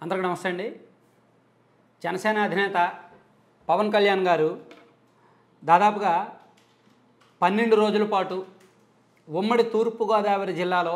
అందరికీ నమస్తే అండి జనసేన అధినేత పవన్ కళ్యాణ్ గారు దాదాపుగా పన్నెండు రోజుల పాటు ఉమ్మడి తూర్పుగోదావరి జిల్లాలో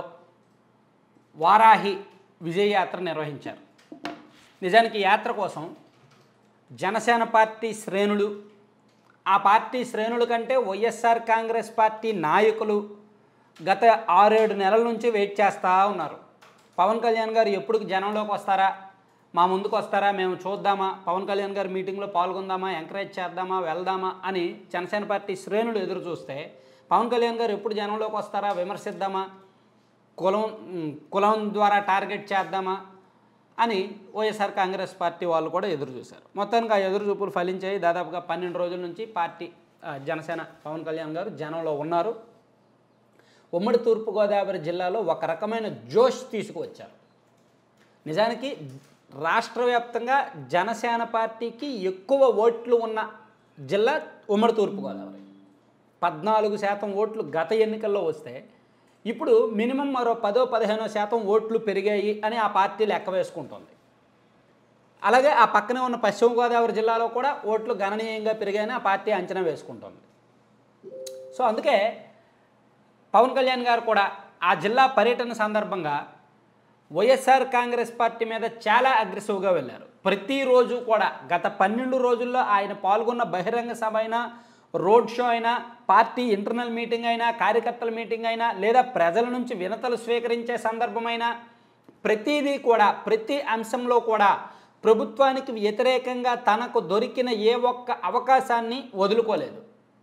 వారాహి విజయయాత్ర నిర్వహించారు నిజానికి ఈ యాత్ర కోసం జనసేన పార్టీ శ్రేణులు ఆ పార్టీ శ్రేణుల కంటే వైఎస్ఆర్ కాంగ్రెస్ పార్టీ నాయకులు గత ఆరేడు నెలల నుంచి వెయిట్ చేస్తూ ఉన్నారు పవన్ కళ్యాణ్ గారు ఎప్పుడు జనంలోకి వస్తారా మా ముందుకు వస్తారా మేము చూద్దామా పవన్ కళ్యాణ్ గారు మీటింగ్లో పాల్గొందామా ఎంకరేజ్ చేద్దామా వెళ్దామా అని జనసేన పార్టీ శ్రేణులు ఎదురు చూస్తే పవన్ కళ్యాణ్ గారు ఎప్పుడు జనంలోకి వస్తారా విమర్శిద్దామా కులం ఉమ్, కులం ద్వారా టార్గెట్ చేద్దామా అని వైఎస్ఆర్ కాంగ్రెస్ పార్టీ వాళ్ళు కూడా ఎదురు చూశారు మొత్తానికి ఆ ఎదురు చూపులు ఫలించాయి దాదాపుగా పన్నెండు రోజుల నుంచి పార్టీ ఆ, జనసేన పవన్ కళ్యాణ్ గారు జనంలో ఉన్నారు ఉమ్మడి తూర్పుగోదావరి జిల్లాలో ఒక రకమైన జోష్ తీసుకువచ్చారు నిజానికి రాష్ట్ర వ్యాప్తంగా జనసేన పార్టీకి ఎక్కువ ఓట్లు ఉన్న జిల్లా ఉమ్మడి తూర్పుగోదావరి పద్నాలుగు శాతం ఓట్లు గత ఎన్నికల్లో వస్తే ఇప్పుడు మినిమం మరో పదో పదిహేనో శాతం ఓట్లు పెరిగాయి అని ఆ పార్టీ లెక్క వేసుకుంటుంది అలాగే ఆ పక్కనే ఉన్న పశ్చిమ గోదావరి జిల్లాలో కూడా ఓట్లు గణనీయంగా పెరిగాయని ఆ పార్టీ అంచనా వేసుకుంటుంది సో అందుకే పవన్ కళ్యాణ్ గారు కూడా ఆ జిల్లా పర్యటన సందర్భంగా వైఎస్ఆర్ కాంగ్రెస్ పార్టీ మీద చాలా అగ్రెసివ్గా వెళ్ళారు ప్రతిరోజు కూడా గత పన్నెండు రోజుల్లో ఆయన పాల్గొన్న బహిరంగ సభ అయినా రోడ్ షో అయినా పార్టీ ఇంటర్నల్ మీటింగ్ అయినా కార్యకర్తల మీటింగ్ అయినా లేదా ప్రజల నుంచి వినతలు స్వీకరించే సందర్భమైనా ప్రతిదీ కూడా ప్రతి అంశంలో కూడా ప్రభుత్వానికి వ్యతిరేకంగా తనకు దొరికిన ఏ ఒక్క అవకాశాన్ని వదులుకోలేదు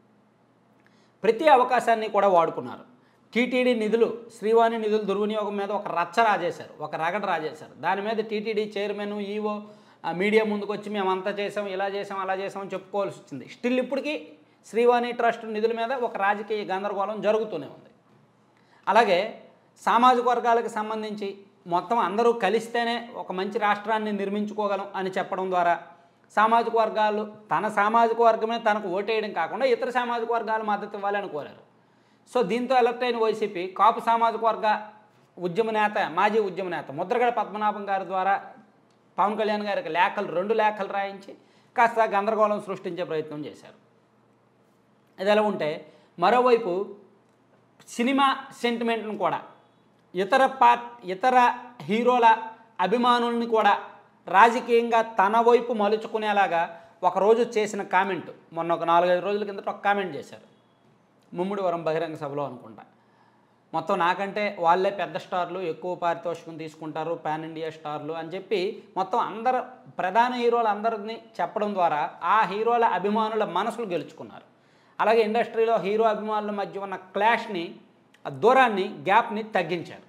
ప్రతి అవకాశాన్ని కూడా వాడుకున్నారు టీటీడీ నిధులు శ్రీవాణి నిధుల దుర్వినియోగం మీద ఒక రచ్చ రాజేశారు ఒక రగడ రాజేశారు దాని మీద టీటీడీ చైర్మన్ ఈవో ఆ మీడియా ముందుకు వచ్చి మేము అంతా చేసాం ఇలా చేసాం అలా చేసాం అని చెప్పుకోవాల్సి వచ్చింది స్టిల్ ఇప్పటికీ శ్రీవాణి ట్రస్ట్ నిధుల మీద ఒక రాజకీయ గందరగోళం జరుగుతూనే ఉంది అలాగే సామాజిక వర్గాలకు సంబంధించి మొత్తం అందరూ కలిస్తేనే ఒక మంచి రాష్ట్రాన్ని నిర్మించుకోగలం అని చెప్పడం ద్వారా సామాజిక వర్గాలు తన సామాజిక వర్గమే తనకు ఓటేయడం కాకుండా ఇతర సామాజిక వర్గాలు మద్దతు ఇవ్వాలని కోరారు సో దీంతో అలర్ట్ అయిన వైసీపీ కాపు సామాజిక వర్గ ఉద్యమ నేత మాజీ ఉద్యమ నేత ముద్రగడ పద్మనాభం గారి ద్వారా పవన్ కళ్యాణ్ గారికి లేఖలు రెండు లేఖలు రాయించి కాస్త గందరగోళం సృష్టించే ప్రయత్నం చేశారు ఇది ఎలా ఉంటే మరోవైపు సినిమా సెంటిమెంట్ను కూడా ఇతర పార్ట్ ఇతర హీరోల అభిమానుల్ని కూడా రాజకీయంగా తన వైపు మలుచుకునేలాగా ఒకరోజు చేసిన కామెంట్ మొన్న ఒక నాలుగైదు రోజుల కిందట ఒక కామెంట్ చేశారు ముమ్మిడివరం బహిరంగ సభలో అనుకుంటా మొత్తం నాకంటే వాళ్ళే పెద్ద స్టార్లు ఎక్కువ పారితోషికం తీసుకుంటారు పాన్ ఇండియా స్టార్లు అని చెప్పి మొత్తం అందరు ప్రధాన హీరోలు అందరిని చెప్పడం ద్వారా ఆ హీరోల అభిమానుల మనసులు గెలుచుకున్నారు అలాగే ఇండస్ట్రీలో హీరో అభిమానుల మధ్య ఉన్న క్లాష్ని ఆ దూరాన్ని గ్యాప్ని తగ్గించారు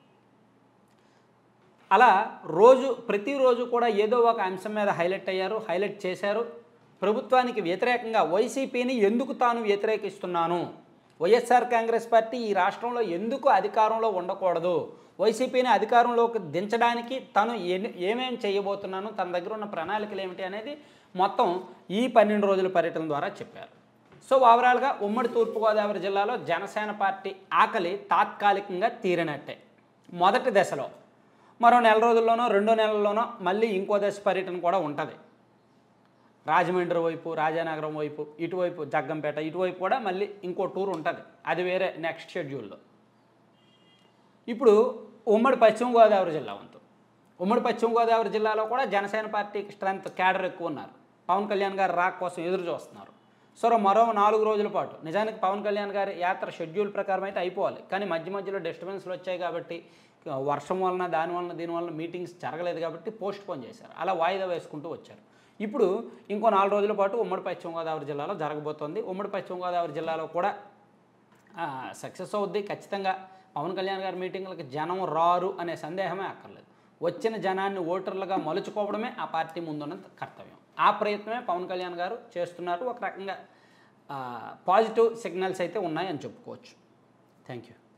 అలా రోజు ప్రతిరోజు కూడా ఏదో ఒక అంశం మీద హైలైట్ అయ్యారు హైలైట్ చేశారు ప్రభుత్వానికి వ్యతిరేకంగా వైసీపీని ఎందుకు తాను వ్యతిరేకిస్తున్నాను వైఎస్ఆర్ కాంగ్రెస్ పార్టీ ఈ రాష్ట్రంలో ఎందుకు అధికారంలో ఉండకూడదు వైసీపీని అధికారంలోకి దించడానికి తను ఎన్ని- ఏమేం చేయబోతున్నాను తన దగ్గర ఉన్న ప్రణాళికలు ఏమిటి అనేది మొత్తం ఈ పన్నెండు రోజుల పర్యటన ద్వారా చెప్పారు సో ఓవరాల్గా ఉమ్మడి తూర్పుగోదావరి జిల్లాలో జనసేన పార్టీ ఆకలి తాత్కాలికంగా తీరినట్టే మొదటి దశలో మరో నెల రోజుల్లోనో రెండో నెలల్లోనో మళ్ళీ ఇంకో దశ పర్యటన కూడా ఉంటుంది రాజమండ్రి వైపు రాజానగరం వైపు ఇటువైపు జగ్గంపేట ఇటువైపు కూడా మళ్ళీ ఇంకో టూర్ ఉంటుంది అది వేరే నెక్స్ట్ షెడ్యూల్లో ఇప్పుడు ఉమ్మడి పశ్చిమ గోదావరి జిల్లా వంతు ఉమ్మడి పశ్చిమ గోదావరి జిల్లాలో కూడా జనసేన పార్టీకి స్ట్రెంత్ క్యాడర్ ఎక్కువ ఉన్నారు పవన్ కళ్యాణ్ గారి రాక్ కోసం ఎదురు చూస్తున్నారు సో మరో నాలుగు రోజుల పాటు నిజానికి పవన్ కళ్యాణ్ గారి యాత్ర షెడ్యూల్ ప్రకారం అయితే అయిపోవాలి కానీ మధ్య మధ్యలో డిస్టర్బెన్స్లు వచ్చాయి కాబట్టి ఆ, వర్షం వలన దాని వలన దీని వలన మీటింగ్స్ జరగలేదు కాబట్టి పోస్ట్ పోన్ చేశారు అలా వాయిదా వేసుకుంటూ వచ్చారు ఇప్పుడు ఇంకో నాలుగు రోజుల పాటు ఉమ్మడి పశ్చిమ గోదావరి జిల్లాలో జరగబోతోంది ఉమ్మడి పశ్చిమ గోదావరి జిల్లాలో కూడా సక్సెస్ అవుద్ది ఖచ్చితంగా పవన్ కళ్యాణ్ గారి మీటింగ్లకు జనం రారు అనే సందేహమే అక్కర్లేదు వచ్చిన జనాన్ని ఓటర్లుగా మలుచుకోవడమే ఆ పార్టీ ముందున్న కర్తవ్యం ఆ ప్రయత్నమే పవన్ కళ్యాణ్ గారు చేస్తున్నారు ఒక రకంగా పాజిటివ్ సిగ్నల్స్ అయితే ఉన్నాయని చెప్పుకోవచ్చు థ్యాంక్ యూ